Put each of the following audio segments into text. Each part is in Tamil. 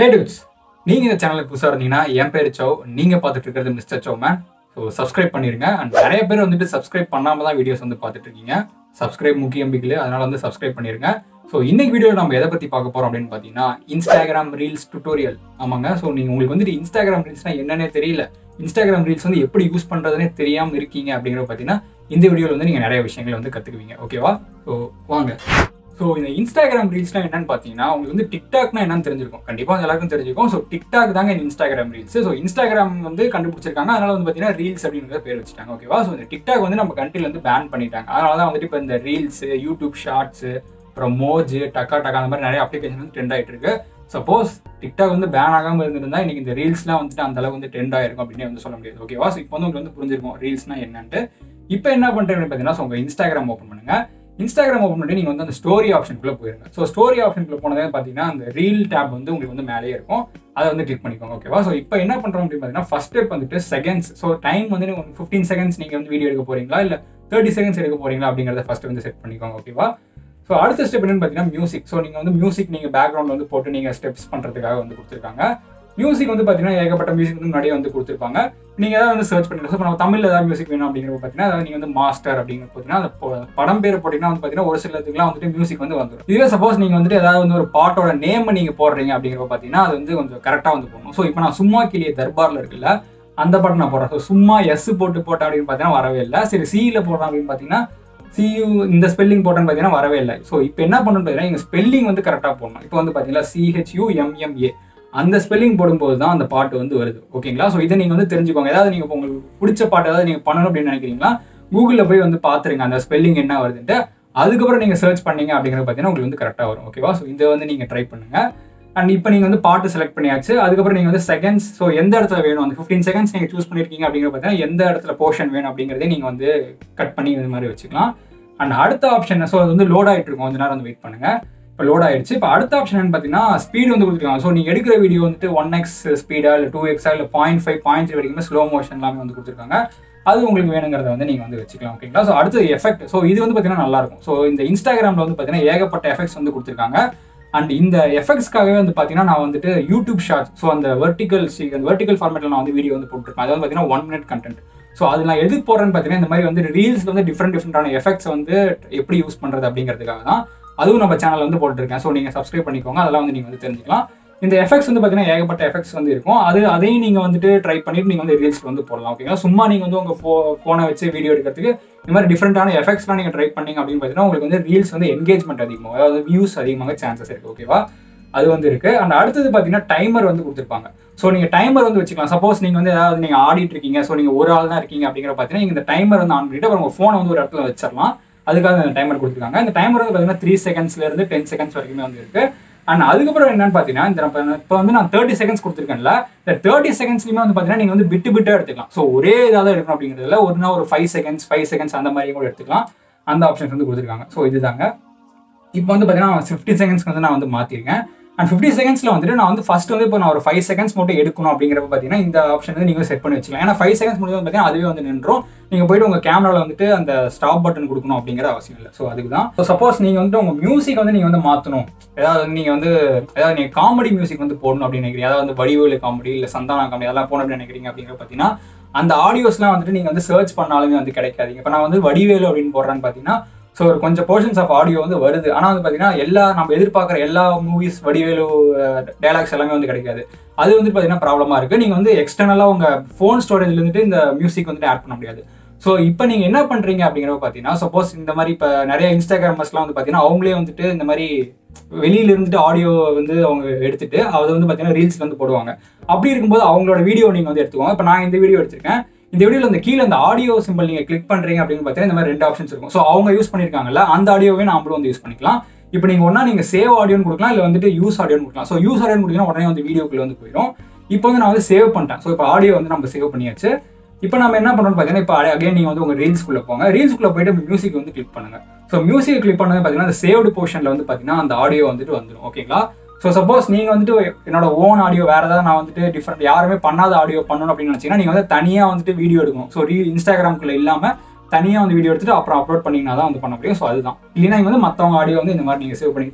ஹே dudes நீங்க இந்த சேனலுக்கு புதுசாக இருந்தீங்கன்னா என் பேர் சௌ நீங்க பார்த்துட்டு இருக்கிறது mister Chow man so subscribe பண்ணிருங்க அண்ட் நிறைய பேர் வந்துட்டு சப்ஸ்கிரைப் பண்ணாம தான் வீடியோஸ் வந்து பார்த்துட்டு இருக்கீங்க சப்ஸ்கிரைப் முக்கியம் பிகில் அதனால வந்து சப்ஸ்கிரைப் பண்ணிருங்க ஸோ இன்னைக்கு வீடியோ நம்ம எதை பத்தி பார்க்க போறோம் அப்படின்னு பார்த்தீங்கன்னா இன்ஸ்டாகிராம் ரீல்ஸ் டுட்டோரியல் ஆமாங்க ஸோ நீங்க உங்களுக்கு வந்துட்டு இன்ஸ்டாகிராம் ரீல்ஸ்னா என்னன்னே தெரியல இன்ஸ்டாகிராம் ரீல்ஸ் வந்து எப்படி யூஸ் பண்றதுனே தெரியாம இருக்கீங்க அப்படிங்கிற பார்த்தீங்கன்னா இந்த வீடியோவில் வந்து நீங்க நிறைய விஷயங்கள் வந்து கத்துக்குவீங்க ஓகேவா ஸோ வாங்க ஸோ இந்த இன்ஸ்டாகிராம் ரீல்ஸ்லாம் என்னன்னு பார்த்தீங்கன்னா உங்களுக்கு வந்து டிக்டாக்னா என்னன்னு தெரிஞ்சிருக்கும் கண்டிப்பாக எல்லாருக்கும் தெரிஞ்சிருக்கும் ஸோ டிக்டாக் தாங்க இந்த இன்ஸ்டாகிராம் ரீல்ஸ் ஸோ இன்ஸ்டாகிராம் வந்து கண்டுபிடிச்சிருக்காங்க அதனால வந்து பார்த்தீங்கன்னா ரீல்ஸ் அப்படிங்கிற பேர் வச்சுட்டாங்க ஓகேவா ஸோ இந்த டிக்டாக் வந்து நம்ம கண்ட்ரில வந்து பேன் பண்ணிட்டாங்க அதனால தான் வந்துட்டு இப்போ இந்த ரீல்ஸ் யூடியூப் ஷார்ட்ஸ் அப்புறம் மோஜ் டக்கா டக்கா அந்த மாதிரி நிறைய அப்ளிகேஷன் வந்து ட்ரெண்ட் ஆயிட்டு இருக்கு சப்போஸ் டிக்டாக் வந்து பேன் ஆகாமல் இருந்திருந்தா இன்னைக்கு இந்த ரீல்ஸ்லாம் வந்துட்டு அந்த அளவுக்கு வந்து ட்ரெண்ட் ஆயிருக்கும் அப்படின்னு வந்து சொல்ல முடியாது ஓகேவா ஸோ இப்போ வந்து உங்களுக்கு வந்து புரிஞ்சிருக்கும் ரீல்ஸ்னா என்னன்ட்டு இப்போ என்ன பண்ணுறேன் பார்த்தீங்கன்னா ஸோ உங்கள் இன்ஸ்டாகிராம் ஓப்பன் பண்ணுங்க இன்ஸ்டாகிராம் ஓப்பன் பண்ணி நீங்கள் வந்து அந்த ஸ்டோரி ஆப்ஷனுக்குள்ளே போயிருங்க ஸோ ஸ்டோரி ஆப்ஷனுக்குள்ள போனதே பார்த்தீங்கன்னா அந்த ரீல் டேப் வந்து உங்களுக்கு வந்து மேலேயே இருக்கும் அதை வந்து கிளிக் பண்ணிக்கோங்க ஓகேவா ஸோ இப்போ என்ன பண்ணுறோம் அப்படின்னு பார்த்தீங்கன்னா ஃபர்ஸ்ட் ஸ்டெப் வந்துட்டு செகண்ட்ஸ் ஸோ டைம் வந்து நீங்கள் ஃபிஃப்டீன் செகண்ட்ஸ் நீங்கள் வந்து வீடியோ எடுக்க போறீங்களா இல்லை தேர்ட்டி செகண்ட்ஸ் எடுக்க போறீங்களா அப்படிங்கிறத ஃபர்ஸ்ட் வந்து செட் பண்ணிக்கோங்க ஓகேவா ஸோ அடுத்த ஸ்டெப் என்னன்னு பார்த்தீங்கன்னா மியூசிக் ஸோ நீங்கள் வந்து மியூசிக் நீங்கள் பேக்ரவுண்ட் வந்து போட்டு நீங்கள் ஸ்டெப்ஸ் பண்ணுறதுக்காக வந்து கொடுத்துருக்காங்க மியூசிக் வந்து பார்த்தீங்கன்னா ஏகப்பட்ட மியூசிக் வந்து முன்னாடியே வந்து கொடுத்துருப்பாங்க நீங்கள் ஏதாவது வந்து சர்ச் பண்ணிக்கலாம் ஸோ இப்போ நம்ம தமிழில் ஏதாவது மியூசிக் வேணும் அப்படிங்கிறத பார்த்தீங்கன்னா அதாவது நீங்கள் வந்து மாஸ்டர் அப்படிங்கிற பார்த்தீங்கன்னா அந்த பொ- படம் பேர் போட்டிங்கன்னா வந்து பார்த்தீங்கன்னா ஒரு சிலத்துக்குலாம் வந்துட்டு மியூசிக் வந்து வந்துடும் இதுவே சப்போஸ் நீங்கள் வந்துட்டு ஏதாவது வந்து ஒரு பாட்டோட நேம் நீங்கள் போடுறீங்க அப்படிங்கிறத பார்த்தீங்கன்னா அது வந்து கொஞ்சம் கரெக்டாக வந்து போடணும் ஸோ இப்போ நான் சும்மா கிளிய தர்பாரில் இருக்குல்ல அந்த பாட்டு நான் போடுறேன் ஸோ சும்மா எஸ் போட்டு போட்டேன் அப்படின்னு பார்த்தீங்கன்னா வரவே இல்லை சரி சியில் போடுறேன் அப்படின்னு பார்த்தீங்கன்னா சியூ இந்த ஸ்பெல்லிங் போட்டேன்னு பார்த்தீங்கன்னா வரவே இல்லை ஸோ இப்போ என்ன பண்ணணும்னு பார்த்தீங்கன்னா எங்கள் ஸ்பெல்லிங் வந்து கரெக்டாக போடணும் இப்போ வந்து பார்த்தீங்கன்னா சிஹெச்யூ எம்எம்ஏ அந்த ஸ்பெல்லிங் போடும்போது தான் அந்த பாட்டு வந்து வருது ஓகேங்களா ஸோ இதை நீங்கள் வந்து தெரிஞ்சுக்கோங்க ஏதாவது நீங்கள் உங்களுக்கு பிடிச்ச பாட்டு ஏதாவது நீங்கள் பண்ணணும் அப்படின்னு நினைக்கிறீங்களா கூகுளில் போய் வந்து பார்த்துருங்க அந்த ஸ்பெல்லிங் என்ன வருதுன்ட்டு அதுக்கப்புறம் நீங்கள் சர்ச் பண்ணீங்க அப்படிங்கிறது பார்த்தீங்கன்னா உங்களுக்கு வந்து கரெக்டாக வரும் ஓகேவா ஸோ இதை வந்து நீங்கள் ட்ரை பண்ணுங்க அண்ட் இப்போ நீங்கள் வந்து பாட்டு செலக்ட் பண்ணியாச்சு அதுக்கப்புறம் நீங்கள் வந்து செகண்ட்ஸ் ஸோ எந்த இடத்துல வேணும் அந்த ஃபிஃப்டீன் செகண்ட்ஸ் நீங்கள் சூஸ் பண்ணியிருக்கீங்க அப்படிங்கிற பார்த்தீங்கன்னா எந்த இடத்துல போர்ஷன் வேணும் அப்படிங்கிறதே நீங்கள் வந்து கட் பண்ணி இந்த மாதிரி வச்சுக்கலாம் அண்ட் அடுத்த ஆப்ஷன் ஸோ அது வந்து லோட் ஆகிட்டு இருக்கும் கொஞ்ச நேரம் வந்து வெயிட் பண்ணுங்க இப்போ லோட் ஆயிடுச்சு இப்போ அடுத்த ஆப்ஷன் என்ன பார்த்தீங்கன்னா ஸ்பீடு வந்து கொடுத்துருக்காங்க ஸோ நீங்கள் எடுக்கிற வீடியோ வந்துட்டு ஒன் எக்ஸ் ஸ்பீடா இல்லை டூ எக்ஸா இல்லை பாயிண்ட் ஃபைவ் பாயிண்ட் த்ரீ வரைக்குமே ஸ்லோ மோஷன் எல்லாமே வந்து கொடுத்துருக்காங்க அது உங்களுக்கு வேணுங்கிறத வந்து நீங்கள் வந்து வச்சுக்கலாம் ஓகேங்களா ஸோ அடுத்து எஃபெக்ட் ஸோ இது வந்து பார்த்தீங்கன்னா நல்லா இருக்கும் ஸோ இந்த இன்ஸ்டாகிராமில் வந்து பார்த்தீங்கன்னா ஏகப்பட்ட எஃபெக்ட்ஸ் வந்து கொடுத்துருக்காங்க அண்ட் இந்த எஃபெக்ட்ஸ்க்காகவே வந்து பார்த்தீங்கன்னா நான் வந்துட்டு யூடியூப் ஷார்ட்ஸ் ஸோ அந்த வெர்டிகல் அந்த வெர்டிகல் ஃபார்மேட்டில் நான் வந்து வீடியோ வந்து போட்டிருப்பேன் அது வந்து பார்த்தீங்கன்னா ஒன் மினிட் கண்டென்ட் ஸோ அது நான் எதுக்கு போடுறேன்னு பார்த்தீங்கன்னா இந்த மாதிரி வந்து ரீல்ஸ் வந்து டிஃப்ரெண்ட் டிஃப்ரெண்டான எஃபெக்ட்ஸ் வந்து எப்படி யூஸ் பண்ணுறது அப்படிங்கிறதுக்காக தான் அதுவும் நம்ம சேனல் வந்து போட்டுருக்கேன் ஸோ நீங்கள் சப்ஸ்கிரைப் பண்ணிக்கோங்க அதெல்லாம் வந்து நீங்கள் வந்து தெரிஞ்சுக்கலாம் இந்த எஃபெக்ட்ஸ் வந்து பார்த்தீங்கன்னா ஏகப்பட்ட எஃபெக்ட்ஸ் வந்து இருக்கும் அது அதையும் நீங்கள் வந்துட்டு ட்ரை பண்ணிட்டு நீங்கள் வந்து ரீல்ஸ் வந்து போடலாம் ஓகேங்களா சும்மா நீங்கள் வந்து உங்கள் ஃபோ ஃபோனை வச்சு வீடியோ எடுக்கிறதுக்கு இந்த மாதிரி டிஃப்ரெண்டான எஃபெக்ட்ஸ்லாம் நீங்கள் ட்ரை பண்ணீங்க அப்படின்னு பார்த்தீங்கன்னா உங்களுக்கு வந்து ரீல்ஸ் வந்து என்கேஜ்மெண்ட் அதிகமாகும் அதாவது வியூஸ் அதிகமாக சான்சஸ் இருக்குது ஓகேவா அது வந்து இருக்கு அண்ட் அடுத்தது பார்த்தீங்கன்னா டைமர் வந்து கொடுத்துருப்பாங்க ஸோ நீங்கள் டைமர் வந்து வச்சுக்கலாம் சப்போஸ் நீங்கள் வந்து ஏதாவது நீங்கள் ஆடிட்டு இருக்கீங்க ஸோ நீங்கள் ஒரு ஆள் தான் இருக்கீங்க அப்படிங்கிற பார்த்தீங்கன்னா நீங்கள் இந்த டைமர் வந்து ஆன் பண்ணிட்டு அப்புறம் உங்கள் ஃபோனை வந்து ஒரு இடத்துல வச்சிடலாம் அதுக்காக இந்த டைமர் கொடுத்துருக்காங்க இந்த டைமர் வந்து பார்த்தீங்கன்னா த்ரீ செகண்ட்ஸ்ல இருந்து டென் செகண்ட்ஸ் வரைக்குமே வந்து இருக்கு அண்ட் அதுக்கப்புறம் என்னன்னு பார்த்தீங்கன்னா இந்த நம்ம இப்போ வந்து நான் தேர்ட்டி செகண்ட்ஸ் கொடுத்துருக்கேன்ல இந்த தேர்ட்டி செகண்ட்ஸ்லையுமே வந்து பார்த்தீங்கன்னா நீங்கள் வந்து விட்டு விட்டு எடுத்துக்கலாம் ஸோ ஒரே இதாக தான் எடுக்கணும் அப்படிங்கிறதுல ஒரு நாள் ஒரு ஃபைவ் செகண்ட்ஸ் ஃபைவ் செகண்ட்ஸ் அந்த மாதிரி கூட எடுத்துக்கலாம் அந்த ஆப்ஷன்ஸ் வந்து கொடுத்துருக்காங்க ஸோ இதுதாங்க இப்போ வந்து பார்த்தீங்கன்னா ஃபிஃப்டி செகண்ட்ஸ்க்கு வந்து நான் வந்து மாற்றிருக்கேன் அண்ட் ஃபிஃப்டி செகண்ட்ஸில் வந்துட்டு நான் வந்து ஃபர்ஸ்ட் வந்து இப்போ நான் ஒரு ஃபைவ் செகண்ட்ஸ் மட்டும் எடுக்கணும் அப்படிங்கிறப்ப பார்த்தீங்கன்னா இந்த ஆப்ஷன் வந்து நீங்கள் செட் பண்ணி வச்சுக்கலாம் ஏன்னா ஃபைவ் செகண்ட்ஸ் முடிஞ்சு பார்த்தீங்கன்னா அதுவே வந்து நின்றோம் நீங்கள் போயிட்டு உங்கள் கேமராவில் வந்துட்டு அந்த ஸ்டாப் பட்டன் கொடுக்கணும் அப்படிங்கிற அவசியம் இல்லை ஸோ அதுக்கு தான் ஸோ சப்போஸ் நீங்கள் வந்துட்டு உங்கள் மியூசிக் வந்து நீங்கள் வந்து மாற்றணும் ஏதாவது வந்து நீங்கள் வந்து ஏதாவது நீங்கள் காமெடி மியூசிக் வந்து போடணும் அப்படின்னு நினைக்கிறீங்க அதாவது வந்து வடிவேலு காமெடி இல்லை சந்தானா காமெடி அதெல்லாம் போடணும் அப்படின்னு நினைக்கிறீங்க அப்படிங்கிற பார்த்தீங்கன்னா அந்த ஆடியோஸ்லாம் வந்துட்டு நீங்கள் வந்து சர்ச் பண்ணாலுமே வந்து கிடைக்காதீங்க இப்போ நான் வந்து வடிவேலு அப்படின்னு போடுறேன்னு பார்த்தீங்கன்னா ஸோ ஒரு கொஞ்சம் போர்ஷன்ஸ் ஆஃப் ஆடியோ வந்து வருது ஆனால் வந்து பார்த்தீங்கன்னா எல்லா நம்ம எதிர்பார்க்குற எல்லா மூவிஸ் வடிவேலு டைலாக்ஸ் எல்லாமே வந்து கிடைக்காது அது வந்து பார்த்தீங்கன்னா ப்ராப்ளமாக இருக்குது நீங்கள் வந்து எக்ஸ்டர்னலாக உங்கள் ஃபோன் ஸ்டோரேஜ்ல இருந்துட்டு இந்த மியூசிக் வந்துட்டு ஆட் பண்ண முடியாது ஸோ இப்போ நீங்கள் என்ன பண்ணுறீங்க அப்படிங்கிறத பார்த்தீங்கன்னா சப்போஸ் இந்த மாதிரி இப்போ நிறைய இன்ஸ்டாகிராமர்ஸ்லாம் வந்து பார்த்தீங்கன்னா அவங்களே வந்துட்டு இந்த மாதிரி வெளியில இருந்துட்டு ஆடியோ வந்து அவங்க எடுத்துட்டு அதை வந்து பார்த்தீங்கன்னா ரீல்ஸ் வந்து போடுவாங்க அப்படி இருக்கும்போது அவங்களோட வீடியோ நீங்கள் வந்து எடுத்துக்கோங்க இப்போ நான் இந்த வீடியோ எடுத்திருக்கேன் இந்த வீடியோவில் அந்த கீழே அந்த ஆடியோ சிம்பிள் நீங்கள் கிளிக் பண்ணுறீங்க அப்படின்னு பார்த்தீங்கன்னா இந்த மாதிரி ரெண்டு ஆப்ஷன்ஸ் இருக்கும் ஸோ அவங்க யூஸ் பண்ணியிருக்காங்கல்ல அந்த ஆடியோவே நாமளும் வந்து யூஸ் பண்ணிக்கலாம் இப்போ நீங்கள் ஒன்றா நீங்கள் சேவ் ஆடியோன்னு கொடுக்கலாம் இல்லை வந்துட்டு யூஸ் ஆடியோன்னு கொடுக்கலாம் ஸோ யூஸ் ஆடியோன்னு கொடுத்தீங்கன்னா உடனே வந்து வீடியோக்குள்ள வந்து போயிடும் இப்போ வந்து நான் வந்து சேவ் பண்ணிட்டேன் ஸோ இப்போ ஆடியோ வந்து நம்ம சேவ் பண்ணியாச்சு இப்போ நம்ம என்ன பண்ணணும்னு பார்த்தீங்கன்னா இப்போ அகைன் நீங்கள் வந்து உங்கள் ரீல்ஸ்குள்ளே போங்க ரீல்ஸ்குள்ளே போயிட்டு மியூசிக் வந்து கிளிக் பண்ணுங்க ஸோ மியூசிக் கிளிக் பண்ணது பார்த்தீங்கன்னா அந்த சேவ்டு போர்ஷனில் வந்து பார்த்தீங்கன்னா அந்த ஆடியோ வந்துட்டு வந்துடும் ஓகேங்களா ஸோ சப்போஸ் நீங்கள் வந்துட்டு என்னோட ஓன் ஆடியோ வேறு ஏதாவது நான் வந்துட்டு டிஃப்ரெண்ட் யாருமே பண்ணாத ஆடியோ பண்ணணும் அப்படின்னு நினச்சிங்கன்னா நீங்கள் வந்து தனியாக வந்துட்டு வீடியோ எடுக்கணும் ஸோ ரீ இன்ஸ்டாகிராம்குள்ளே இல்லாமல் தனியாக வந்து வீடியோ எடுத்துட்டு அப்புறம் அப்லோட் பண்ணிங்கன்னா தான் வந்து பண்ண முடியும் ஸோ அதுதான் இல்லைன்னா நீங்கள் வந்து மற்றவங்க ஆடியோ வந்து இந்த மாதிரி நீங்கள் சேவ் பண்ணிட்டு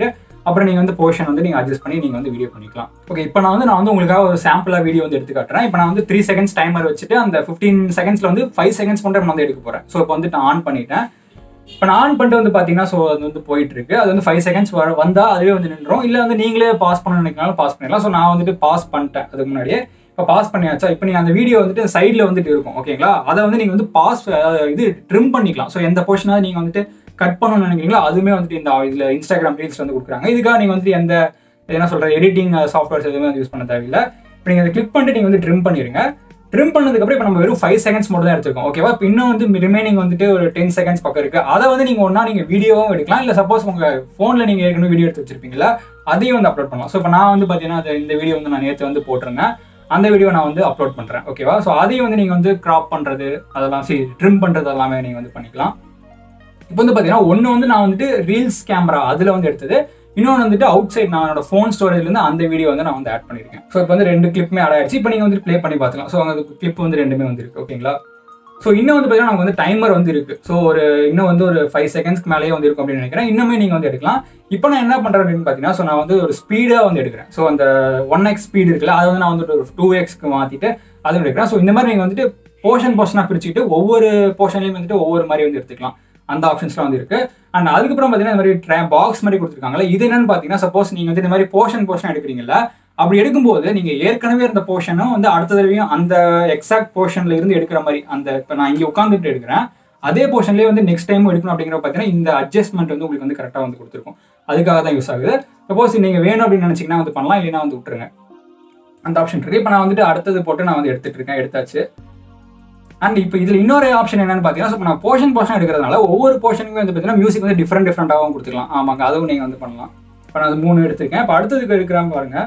அப்புறம் நீங்கள் வந்து போர்ஷன் வந்து நீங்கள் அட்ஜஸ்ட் பண்ணி நீங்கள் வந்து வீடியோ பண்ணிக்கலாம் ஓகே இப்போ நான் வந்து நான் வந்து உங்களுக்காக ஒரு சாம்பிளாக வீடியோ வந்து எடுத்து காட்டுறேன் இப்போ நான் வந்து த்ரீ செகண்ட்ஸ் டைமர் வச்சுட்டு அந்த ஃபிஃப்டீன் செகண்ட்ஸில் வந்து ஃபைவ் செகண்ட்ஸ் மட்டும் நான் வந்து எடுக்க போகிறேன் ஸோ இப்போ வந்து நான் ஆன் பண்ணிட்டேன் இப்போ நான் ஆன் பண்ணிட்டு வந்து பார்த்தீங்கன்னா ஸோ அது வந்து போயிட்டு இருக்கு அது வந்து ஃபைவ் செகண்ட்ஸ் வர வந்தால் அதுவே வந்து நின்றோம் இல்லை வந்து நீங்களே பாஸ் பண்ண நினைக்கிறனாலும் பாஸ் பண்ணிடலாம் ஸோ நான் வந்துட்டு பாஸ் பண்ணிட்டேன் அதுக்கு முன்னாடியே இப்போ பாஸ் பண்ணியாச்சா இப்போ நீங்கள் அந்த வீடியோ வந்துட்டு சைடில் வந்துட்டு இருக்கும் ஓகேங்களா அதை வந்து நீங்கள் வந்து பாஸ் இது ட்ரிம் பண்ணிக்கலாம் ஸோ எந்த போர்ஷனாவது நீங்கள் வந்துட்டு கட் பண்ணணும்னு நினைக்கிறீங்களோ அதுவுமே வந்துட்டு இந்த இதில் இன்ஸ்டாகிராம் ரீல்ஸ் வந்து கொடுக்குறாங்க இதுக்காக நீங்கள் வந்துட்டு எந்த என்ன சொல்கிற எடிட்டிங் சாஃப்ட்வேர்ஸ் எதுவுமே யூஸ் பண்ண தேவையில்லை இப்போ நீங்கள் அதை கிளிக் பண்ணிட்டு நீங்கள் வந்து ட்ரிம் பண்ணிடுங்க ட்ரிம் பண்ணதுக்கப்புறம் இப்போ நம்ம வெறும் ஃபைவ் செகண்ட்ஸ் மட்டும் தான் எடுத்துருக்கோம் ஓகேவா இப்போ இன்னும் வந்து ரிமைனிங் வந்துட்டு ஒரு டென் செகண்ட்ஸ் பக்கம் இருக்குது அதை வந்து நீங்கள் ஒன்றா நீங்கள் வீடியோவும் எடுக்கலாம் இல்லை சப்போஸ் உங்கள் ஃபோனில் நீங்கள் ஏற்கனவே வீடியோ எடுத்து வச்சிருப்பீங்களா அதையும் வந்து அப்லோட் பண்ணலாம் ஸோ இப்போ நான் வந்து பார்த்தீங்கன்னா அது இந்த வீடியோ வந்து நான் நேற்று வந்து போட்டிருந்தேன் அந்த வீடியோ நான் வந்து அப்லோட் பண்ணுறேன் ஓகேவா ஸோ அதையும் வந்து நீங்கள் வந்து கிராப் பண்ணுறது அதெல்லாம் சரி ட்ரிம் பண்ணுறது எல்லாமே நீங்கள் வந்து பண்ணிக்கலாம் இப்போ வந்து பார்த்தீங்கன்னா ஒன்று வந்து நான் வந்துட்டு ரீல்ஸ் கேமரா அதில் வந்து எடுத்தது இன்னொன்று வந்துட்டு அவுட் சைட் நான் என்னோட ஃபோன் ஸ்டோரேஜ்லேருந்து அந்த வீடியோ வந்து நான் வந்து ஆட் பண்ணியிருக்கேன் ஸோ இப்போ வந்து ரெண்டு கிளிப்புமே ஆட் ஆயிடுச்சு இப்போ நீங்கள் வந்து ப்ளே பண்ணி பார்த்துக்கலாம் ஸோ அந்த கிளிப் வந்து ரெண்டுமே வந்து இருக்கு ஓகேங்களா ஸோ இன்னும் வந்து பார்த்தீங்கன்னா நமக்கு வந்து டைமர் வந்து இருக்கு ஸோ ஒரு இன்னும் வந்து ஒரு ஃபைவ் செகண்ட்ஸ்க்கு மேலேயே வந்து இருக்கும் அப்படின்னு நினைக்கிறேன் இன்னுமே நீங்கள் வந்து எடுக்கலாம் இப்போ நான் என்ன பண்ணுறேன் அப்படின்னு பார்த்தீங்கன்னா ஸோ நான் வந்து ஒரு ஸ்பீடாக வந்து எடுக்கிறேன் ஸோ அந்த ஒன் எக்ஸ் ஸ்பீடு இருக்குல்ல அதை வந்து நான் வந்துட்டு ஒரு டூ எக்ஸ்க்கு மாற்றிட்டு அதுவும் எடுக்கிறேன் ஸோ இந்த மாதிரி நீங்கள் வந்துட்டு போர்ஷன் போர்ஷனாக பிரிச்சுக்கிட்டு ஒவ்வொரு போர்ஷன்லையும் வந்துட்டு ஒவ்வொரு மாதிரி வந்து எடுத்துக்கலாம் அந்த ஆப்ஷன்ஸ்லாம் வந்து இருக்கு அண்ட் அதுக்கப்புறம் பார்த்தீங்கன்னா இந்த மாதிரி ட்ரே பாக்ஸ் மாதிரி கொடுத்துருக்காங்கல்ல இது என்னன்னு பார்த்தீங்கன்னா சப்போஸ் நீங்கள் வந்து இந்த மாதிரி போர்ஷன் போர்ஷன் எடுக்கிறீங்கல்ல அப்படி எடுக்கும்போது நீங்கள் ஏற்கனவே இருந்த போர்ஷனும் வந்து அடுத்த தடவையும் அந்த எக்ஸாக்ட் போர்ஷனில் இருந்து எடுக்கிற மாதிரி அந்த இப்போ நான் இங்கே உட்காந்துட்டு எடுக்கிறேன் அதே போர்ஷன்லேயே வந்து நெக்ஸ்ட் டைம் எடுக்கணும் அப்படிங்கிற பார்த்தீங்கன்னா இந்த அட்ஜஸ்ட்மெண்ட் வந்து உங்களுக்கு வந்து கரெக்டாக வந்து கொடுத்துருக்கும் அதுக்காக தான் யூஸ் ஆகுது சப்போஸ் நீங்கள் வேணும் அப்படின்னு நினச்சிங்கன்னா வந்து பண்ணலாம் இல்லைன்னா வந்து விட்டுருங்க அந்த ஆப்ஷன் இருக்குது இப்போ நான் வந்துட்டு அடுத்தது போட்டு நான் வந்து எடுத்துட்டு இருக்கேன் எடுத்தாச்சு அண்ட் இப்போ இதில் இன்னொரு ஆப்ஷன் என்னன்னு பார்த்தீங்கன்னா இப்போ நான் போர்ஷன் போர்ஷன் எடுக்கிறதுனால ஒவ்வொரு போர்ஷனுக்குமே வந்து பார்த்தீங்கன்னா மியூசிக் வந்து டிஃப்ரெண்ட் டிஃப்ரெண்ட்டாகவும் கொடுத்துக்கலாம் ஆமாங்க அதுவும் நீங்கள் வந்து பண்ணலாம் இப்போ நான் அது மூணு எடுத்திருக்கேன் இப்போ அடுத்ததுக்கு எடுக்கிறாங்க பாருங்க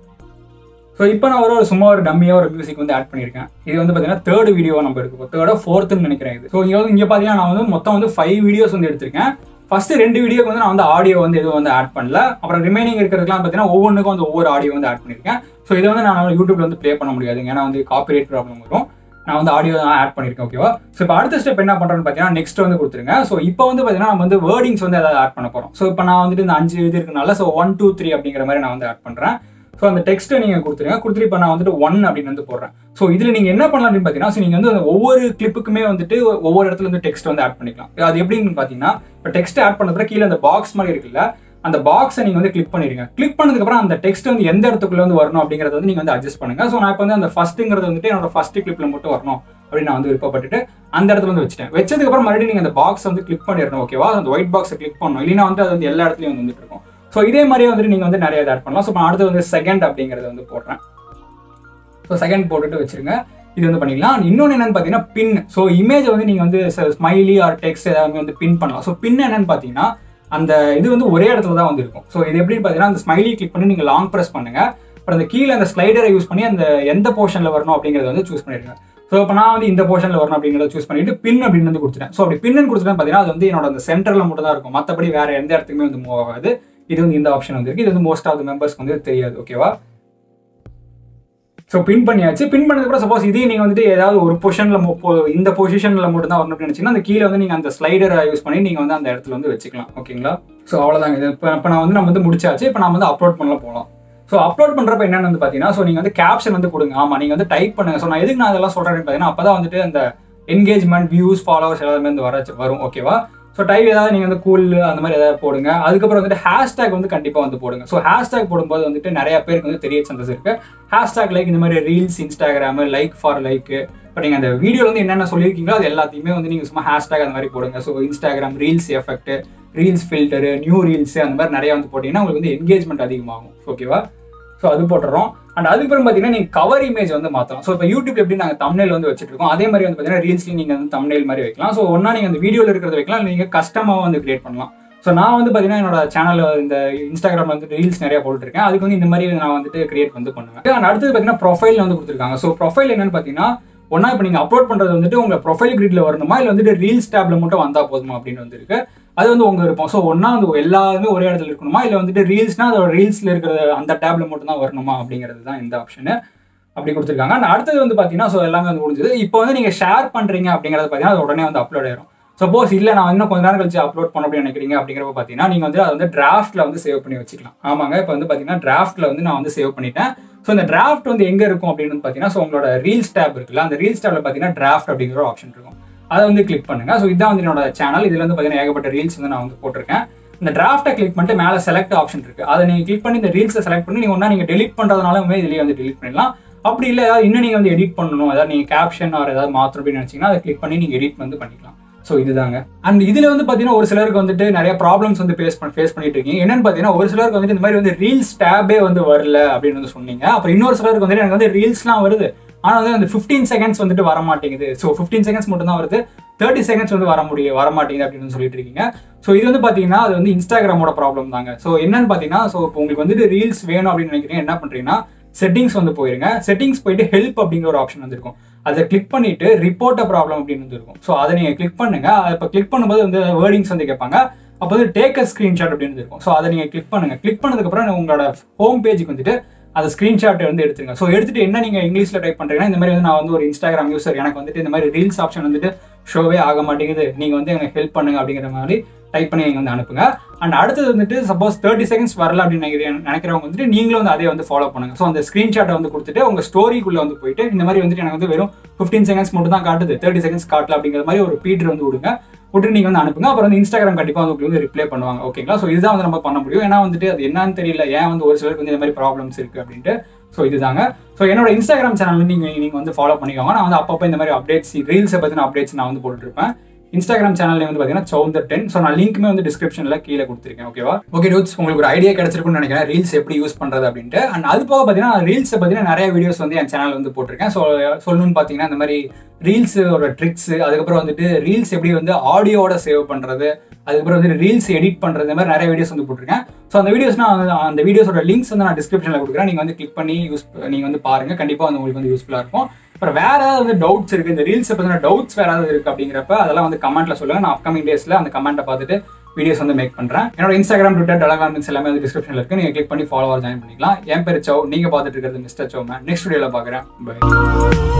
ஸோ இப்போ நான் ஒரு சும்மா ஒரு டம்மியாக ஒரு மியூசிக் வந்து ஆட் பண்ணியிருக்கேன் இது வந்து பார்த்தீங்கன்னா தேர்ட் வீடியோவாக நம்ம எடுக்கும் தேர்டோ ஃபோர்த்துன்னு நினைக்கிறேன் இது ஸோ இங்கே வந்து இங்கே பார்த்தீங்கன்னா நான் வந்து மொத்தம் வந்து ஃபைவ் வீடியோஸ் வந்து எடுத்திருக்கேன் ஃபர்ஸ்ட் ரெண்டு வீடியோக்கு வந்து நான் வந்து ஆடியோ வந்து எதுவும் வந்து ஆட் பண்ணல அப்புறம் ரிமைனிங் இருக்கிறதுக்குலாம் பார்த்தீங்கன்னா ஒவ்வொன்றுக்கும் வந்து ஒவ்வொரு ஆடியோ வந்து ஆட் பண்ணியிருக்கேன் ஸோ இதை வந்து நான் யூடியூப்ல வந்து ப்ளே பண்ண முடியாது ஏன்னா வந்து காப்பிரைட் ப்ராப்ளம் வரும் நான் வந்து ஆடியோ தான் ஆட் பண்ணியிருக்கேன் ஓகேவா ஸோ இப்போ அடுத்த ஸ்டெப் என்ன பண்ணுறேன்னு பார்த்தீங்கன்னா நெக்ஸ்ட் வந்து கொடுத்துருங்க ஸோ இப்போ வந்து பார்த்தீங்கன்னா நம்ம வந்து வேர்டிங்ஸ் வந்து ஏதாவது ஆட் பண்ண போகிறோம் ஸோ இப்போ நான் வந்துட்டு இந்த அஞ்சு இது இருக்கனால ஸோ ஒன் டூ த்ரீ அப்படிங்கிற மாதிரி நான் வந்து ஆட் பண்ணுறேன் ஸோ அந்த டெக்ஸ்ட்டை நீங்கள் கொடுத்துருங்க கொடுத்துட்டு இப்போ நான் வந்துட்டு ஒன் அப்படின்னு வந்து போடுறேன் ஸோ இதில் நீங்கள் என்ன பண்ணலாம் அப்படின்னு பார்த்தீங்கன்னா ஸோ நீங்கள் வந்து அந்த ஒவ்வொரு கிளிப்புக்குமே வந்துட்டு ஒவ்வொரு இடத்துல வந்து டெக்ஸ்ட் வந்து ஆட் பண்ணிக்கலாம் அது எப்படின்னு பார்த்தீங்கன்னா இப்போ டெக்ஸ்ட் ஆட் பண்ணதுக்கு கீழே அந்த பாக்ஸ் மாதிரி இருக்குல்ல அந்த பாக்ஸை நீங்கள் வந்து கிளிக் பண்ணிடுங்க கிளிக் பண்ணதுக்கப்புறம் அந்த டெக்ஸ்ட் வந்து எந்த இடத்துக்குள்ள வந்து வரணும் அப்படிங்கிறத வந்து நீங்கள் வந்து அட்ஜஸ்ட் பண்ணுங்க ஸோ நான் இப்போ வந்து அந்த ஃபர்ஸ்ட்டுங்கிறது வந்துட்டு என்னோட ஃபர்ஸ்ட் கிளிப்ல மட்டும் வரணும் அப்படின்னு நான் வந்து விருப்பப்பட்டுட்டு அந்த இடத்துல வந்து வச்சுட்டேன் வச்சதுக்கப்புறம் மறுபடியும் நீங்கள் அந்த பாக்ஸ் வந்து கிளிக் பண்ணிடணும் ஓகேவா அந்த ஒயிட் பாக்ஸை கிளிக் பண்ணணும் இல்லைன்னா வந்து அது வந்து எல்லா இடத்துலையும் வந்து வந்துட்டு இருக்கும் ஸோ இதே மாதிரியே வந்துட்டு நீங்கள் வந்து நிறைய ஆட் பண்ணலாம் ஸோ நான் அடுத்து வந்து செகண்ட் அப்படிங்கிறத வந்து போடுறேன் ஸோ செகண்ட் போட்டுட்டு வச்சிருங்க இது வந்து பண்ணிக்கலாம் இன்னொன்று என்னன்னு பார்த்தீங்கன்னா பின் ஸோ இமேஜ் வந்து நீங்கள் வந்து ஸ்மைலி ஆர் டெக்ஸ்ட் ஏதாவது வந்து பின் பண்ணலாம் ஸோ பின் என்னன்னு பார்த்தீங்கன்னா அந்த இது வந்து ஒரே இடத்துல தான் வந்து இருக்கும் ஸோ இது எப்படின்னு பார்த்தீங்கன்னா அந்த ஸ்மைலி கிளிக் பண்ணி நீங்கள் லாங் ப்ரெஸ் பண்ணுங்க அப்புறம் அந்த கீழே அந்த ஸ்லைடரை யூஸ் பண்ணி அந்த எந்த போர்ஷனில் வரணும் அப்படிங்கிறத வந்து சூஸ் பண்ணிடுங்க ஸோ இப்போ நான் வந்து இந்த போர்ஷனில் வரணும் அப்படிங்கிறத சூஸ் பண்ணிட்டு பின் அப்படின்னு வந்து கொடுத்துட்டேன் ஸோ அப்படி பின்னு கொடுத்துட்டேன் பார்த்தீங்கன்னா அது வந்து என்னோட அந்த சென்டரில் மட்டும் தான் இருக்கும் மற்றபடி வேற எந்த இடத்துக்குமே வந்து மூவ் ஆகாது இது வந்து இந்த ஆப்ஷன் வந்துருக்கு இது வந்து மோஸ்ட் ஆஃப் த மெம்பர்ஸ்க்கு வந்து தெரியாது ஓகேவா ஸோ பின் பண்ணியாச்சு பின் பண்ணதுக்கப்புறம் சப்போஸ் இதே நீங்கள் வந்துட்டு ஏதாவது ஒரு பொசிஷனில் இந்த பொசிஷனில் மட்டும் தான் வரணும்னு நினச்சிங்கன்னா அந்த கீழே வந்து நீங்கள் அந்த ஸ்லைடரை யூஸ் பண்ணி நீங்கள் வந்து அந்த இடத்துல வந்து வச்சுக்கலாம் ஓகேங்களா ஸோ அவ்வளோதாங்க இது இப்போ இப்போ நான் வந்து நம்ம வந்து முடிச்சாச்சு இப்போ நான் வந்து அப்லோட் பண்ணல போகலாம் ஸோ அப்லோட் பண்ணுறப்ப என்னென்னு வந்து பார்த்தீங்கன்னா ஸோ நீங்கள் வந்து கேப்ஷன் வந்து கொடுங்க ஆமாம் நீங்கள் வந்து டைப் பண்ணுங்க ஸோ நான் எதுக்கு நான் அதெல்லாம் சொல்கிறேன்னு பார்த்தீங்கன்னா அப்போ தான் வந்துட்டு அந்த என்கேஜ்மெண்ட் வியூஸ் ஃபாலோவர்ஸ் எல்லாமே வந்து வர வரும் ஓகேவா ஸோ டைப் ஏதாவது நீங்கள் வந்து கூல் அந்த மாதிரி ஏதாவது போடுங்க அதுக்கப்புறம் வந்துட்டு ஹேஷ்டேக் வந்து கண்டிப்பாக வந்து போடுங்க ஸோ ஹேஷ்டேக் போடும்போது வந்துட்டு நிறைய பேருக்கு வந்து தெரிய சான்சஸ் இருக்கு ஹேஷ்டேக் லைக் இந்த மாதிரி reels Instagram like for like இப்போ நீங்கள் அந்த வீடியோவில் வந்து என்னென்ன சொல்லியிருக்கீங்களோ அது எல்லாத்தையுமே வந்து நீங்கள் சும்மா ஹேஷ்டேக் அந்த மாதிரி போடுங்க so Instagram reels effect reels filter new reels அந்த மாதிரி நிறைய வந்து போட்டிங்கன்னா உங்களுக்கு வந்து என்கேஜ்மெண்ட் அதிகமாகும் ஓகேவா ஸோ அது போட்டுறோம் அண்ட் அதுக்கப்புறம் பார்த்தீங்கன்னா நீங்கள் கவர் இமேஜ் வந்து மாற்றலாம் ஸோ இப்போ யூடியூப் எப்படி நாங்கள் தமிழில் வந்து வச்சுட்டு இருக்கோம் அதே மாதிரி வந்து பார்த்தீங்கன்னா ரீல்ஸ்லையும் நீங்கள் வந்து தமிழ் மாதிரி வைக்கலாம் ஸோ ஒன்றா நீங்கள் அந்த வீடியோவில் இருக்கிறத வைக்கலாம் நீங்கள் கஸ்டமாக வந்து கிரியேட் பண்ணலாம் ஸோ நான் வந்து பார்த்தீங்கன்னா என்னோட சேனலில் இந்த இன்ஸ்டாகிராமில் வந்து ரீல்ஸ் நிறைய போட்டுருக்கேன் அதுக்கு வந்து இந்த மாதிரி நான் வந்துட்டு கிரியேட் வந்து பண்ணுவேன் அண்ட் அடுத்தது பார்த்தீங்கன்னா ப்ரொஃபைல் வந்து கொடுத்துருக்காங்க ஸோ ப்ரொஃபைல் என்னன்னு பார்த்தீங்கன்னா ஒன்றா இப்போ நீங்கள் அப்லோட் பண்ணுறது வந்துட்டு உங்கள் ப்ரொஃபைல் கிரிட்ல வரணுமா இல்லை வந்துட்டு ரீல்ஸ் டேப்ல மட்டும் வந்தால் போதுமா அப்படின்னு வந்து இருக்கு அது வந்து உங்க இருப்போம் ஸோ ஒன்றா வந்து எல்லாருமே ஒரே இடத்துல இருக்கணுமா இல்லை வந்துட்டு ரீல்ஸ்னா அதோட ரீல்ஸில் இருக்கிற அந்த டேப்ல மட்டும் தான் வரணுமா அப்படிங்கிறது தான் இந்த ஆப்ஷனு அப்படி கொடுத்துருக்காங்க அண்ட் அடுத்தது வந்து பார்த்தீங்கன்னா ஸோ எல்லாமே வந்து முடிஞ்சது இப்போ வந்து நீங்கள் ஷேர் பண்ணுறீங்க அப்படிங்கிறது பார்த்தீங்கன்னா அது உடனே வந்து அப்லோட் ஆயிரும் சப்போஸ் இல்லை நான் இன்னும் கொஞ்ச நேரம் கழிச்சு அப்லோட் பண்ண அப்படின்னு நினைக்கிறீங்க அப்படிங்கிறப்ப பார்த்தீங்கன்னா நீங்கள் வந்து அதை வந்து டிராஃப்ட்ல வந்து சேவ் பண்ணி வச்சுக்கலாம் ஆமாங்க இப்போ வந்து பார்த்தீங்கன்னா டிராஃப்ட்ல வந்து நான் வந்து சேவ் பண்ணிட்டேன் ஸோ இந்த டிராஃப்ட் வந்து எங்கே இருக்கும் அப்படின்னு வந்து பார்த்தீங்கன்னா ஸோ உங்களோட ரீல்ஸ் டேப் இருக்குல்ல அந்த ரீல்ஸ் டேப்ல பார்த்தீங்கன்னா டிராஃப்ட் அப்படிங்கிற ஒரு ஆப்ஷன் இருக்கும் அதை வந்து கிளிக் பண்ணுங்க ஸோ இதான் வந்து என்னோட சேனல் இதுல வந்து பார்த்தீங்கன்னா ஏகப்பட்ட ரீல்ஸ் வந்து நான் வந்து போட்டிருக்கேன் இந்த டிராஃப்ட்டை கிளிக் பண்ணிட்டு மேலே செலக்ட் ஆப்ஷன் இருக்கு அதை நீங்கள் கிளிக் பண்ணி இந்த ரீல்ஸை செலக்ட் பண்ணி நீங்கள் ஒன்றா நீங்கள் டெலிட் பண்ணுறதுனாலுமே இதுலேயே வந்து டெலிட் பண்ணிடலாம் அப்படி இல்லை ஏதாவது இன்னும் நீங்கள் வந்து எடிட் பண்ணணும் அதாவது நீங்கள் கேப்ஷன் ஆர் ஏதாவது மாற்றணும் அப்படின்னு நினச்சிங்கன்னா அதை கிளிக் பண்ணி நீங்கள் எடிட் வந்து பண்ணிக்கலாம் ஸோ இதுதாங்க அண்ட் இதுல வந்து பார்த்தீங்கன்னா ஒரு சிலருக்கு வந்துட்டு நிறைய ப்ராப்ளம்ஸ் வந்து ஃபேஸ் பண்ண ஃபேஸ் பண்ணிட்டு இருக்கீங்க என்னன்னு பார்த்தீங்கன்னா ஒரு சிலருக்கு வந்துட்டு இந்த மாதிரி வந்து ரீல்ஸ் டேபே வந்து வரல அப்படின்னு வந்து சொன்னீங்க அப்புறம் இன்னொரு சிலருக்கு வந்துட்டு எனக்கு வந்து ரீல்ஸ்லாம் வருது ஆனால் வந்து அந்த ஃபிஃப்டீன் செகண்ட்ஸ் வந்துட்டு வர மாட்டேங்குது ஸோ ஃபிஃப்டீன் செகண்ட்ஸ் மட்டும் தான் வருது தேர்ட்டி செகண்ட்ஸ் வந்து வர முடியும் வர மாட்டேங்குது அப்படின்னு வந்து சொல்லிட்டு இருக்கீங்க ஸோ இது வந்து பார்த்தீங்கன்னா அது வந்து இன்ஸ்டாகிராமோட ப்ராப்ளம் தாங்க ஸோ என்னன்னு பார்த்தீங்கன்னா ஸோ இப்போ உங்களுக்கு வந்துட்டு ரீல்ஸ் வேணும் அப்படின்னு நினைக்கிறீங்க என்ன பண்ணுறீங்கன்னா செட்டிங்ஸ் வந்து போயிருங்க செட்டிங்ஸ் போயிட்டு ஹெல்ப் அப்படிங்கிற ஒரு ஆப்ஷன் வந்துருக்கும் அதை கிளிக் பண்ணிட்டு ரிப்போர்ட் ப்ராப்ளம் அப்படின்னு வந்து இருக்கும் ஸோ அதை நீங்கள் கிளிக் பண்ணுங்க அதை இப்போ கிளிக் பண்ணும்போது வந்து வேர்டிங்ஸ் வந்து கேட்பாங்க அப்போ வந்து டேக் அ ஸ்க்ரீன்ஷாட் அப்படின்னு இருக்கும் ஸோ அதை நீங்கள் கிளிக் பண்ணுங்க கிளிக் பண்ணதுக்கப்புறம் உங்களோட ஹோம் பேஜுக்கு வந்துட்டு அதை ஸ்க்ரீன்ஷாட் வந்து எடுத்துருங்க ஸோ எடுத்துட்டு என்ன நீங்கள் இங்கிலீஷில் டைப் பண்ணுறீங்கன்னா இந்த மாதிரி வந்து நான் வந்து ஒரு இன்ஸ்டாகிராம் யூசர் எனக்கு வந்துட்டு இந்த மாதிரி ரீல்ஸ் ஆப்ஷன் வந்துட்டு ஷோவே ஆக மாட்டேங்குது நீங்கள் வந்து எனக்கு ஹெல்ப் பண்ணுங்க அப்படிங்கிற மாதிரி டைப் பண்ணி நீங்கள் வந்து அனுப்புங்க அண்ட் அடுத்தது வந்துட்டு சப்போஸ் தேர்ட்டி செகண்ட்ஸ் வரல அப்படின்னு நினைக்கிறேன் நினைக்கிறவங்க வந்துட்டு நீங்களும் வந்து அதே வந்து ஃபாலோ பண்ணுங்க ஸோ அந்த ஸ்க்ரீன்ஷாட்டை வந்து கொடுத்துட்டு உங்கள் ஸ்டோரிக்குள்ளே வந்து போயிட்டு இந்த மாதிரி வந்துட்டு எனக்கு வந்து வெறும் ஃபிஃப்டீன் செகண்ட்ஸ் மட்டும் தான் காட்டுது தேர்ட்டி செகண்ட்ஸ் காட்டல அப்படிங்கிற மாதிரி ஒரு பீட்டர் வந்து விடுங்க விட்டு நீங்கள் வந்து அனுப்புங்க அப்புறம் வந்து இன்ஸ்டாகிராம் கண்டிப்பாக வந்து உங்களுக்கு வந்து ரிப்ளை பண்ணுவாங்க ஓகேங்களா ஸோ இதுதான் வந்து நம்ம பண்ண முடியும் ஏன்னா வந்துட்டு அது என்னன்னு தெரியல ஏன் வந்து ஒரு சிலருக்கு வந்து இந்த மாதிரி ப்ராப்ளம்ஸ் இருக்குது அப்படின்ட்டு ஸோ இதுதாங்க ஸோ என்னோட இன்ஸ்டாகிராம் சேனல் நீங்கள் நீங்கள் வந்து ஃபாலோ பண்ணிக்கோங்க நான் வந்து அப்பப்போ இந்த மாதிரி அப்டேட்ஸ் ரீல்ஸை பற்றின அப்டேட்ஸ் நான் வந்து போட்டுருப்பேன் இன்ஸ்டாகிராம் சேனல்ல வந்து பார்த்தீங்கன்னா சவுந்தர் டென் ஸோ நான் லிங்க்குமே வந்து டிஸ்கிரிப்ஷனில் கீழே கொடுத்துருக்கேன் ஓகேவா ஓகே டூட்ஸ் உங்களுக்கு ஒரு ஐடியா கிடைச்சிருக்குன்னு நினைக்கிறேன் ரீல்ஸ் எப்படி யூஸ் பண்ணுறது அப்படின்ட்டு அண்ட் அது போக பார்த்தீங்கன்னா ரீல்ஸை பற்றின நிறைய வீடியோஸ் வந்து என் சேனல் வந்து போட்டிருக்கேன் ஸோ சொல்லணும்னு பார்த்தீங்கன்னா இந்த மாதிரி ரீல்ஸோட ட்ரிக்ஸ் அதுக்கப்புறம் வந்துட்டு ரீல்ஸ் எப்படி வந்து ஆடியோட சேவ் பண்ணுறது அதுக்கப்புறம் வந்து ரீல்ஸ் எடிட் பண்ணுறது இந்த மாதிரி நிறைய வீடியோஸ் வந்து போட்டிருக்கேன் ஸோ அந்த வீடியோஸ் நான் அந்த வீடியோஸோட லிங்க்ஸ் வந்து நான் டிஸ்கிரிப்ஷனில் கொடுக்குறேன் நீங்கள் வந்து கிளிக் பண்ணி யூஸ் நீங்கள் வந்து பாருங்கள் கண்டிப்பாக வந்து உங்களுக்கு வந்து யூஸ்ஃபுல்லாக இருக்கும் அப்புறம் வேற ஏதாவது வந்து டவுட்ஸ் இருக்கு இந்த ரீல்ஸ் பற்றின டவுட்ஸ் வேற ஏதாவது இருக்கு அப்படிங்கிறப்ப அதெல்லாம் வந்து கமெண்ட்ல சொல்லுங்க நான் அப்கமிங் டேஸ்ல அந்த கமெண்ட்டை பார்த்துட்டு வீடியோஸ் வந்து மேக் பண்றேன் என்னோட இன்ஸ்டாகிராம் ட்விட்டர் டெலகிராம் லிங்க்ஸ் எல்லாமே வந்து டிஸ்கிரிப்ஷன்ல இருக்கு நீங்க கிளிக் பண்ணி ஃபாலோவர் ஜாயின் பண்ணிக்கலாம் என் பேர் சௌ நீங்க பார்த்துட்டு இருக்கிறது மிஸ்டர் சௌ மேன் நெக்ஸ்ட் வீடியோல பாக்குறேன் பை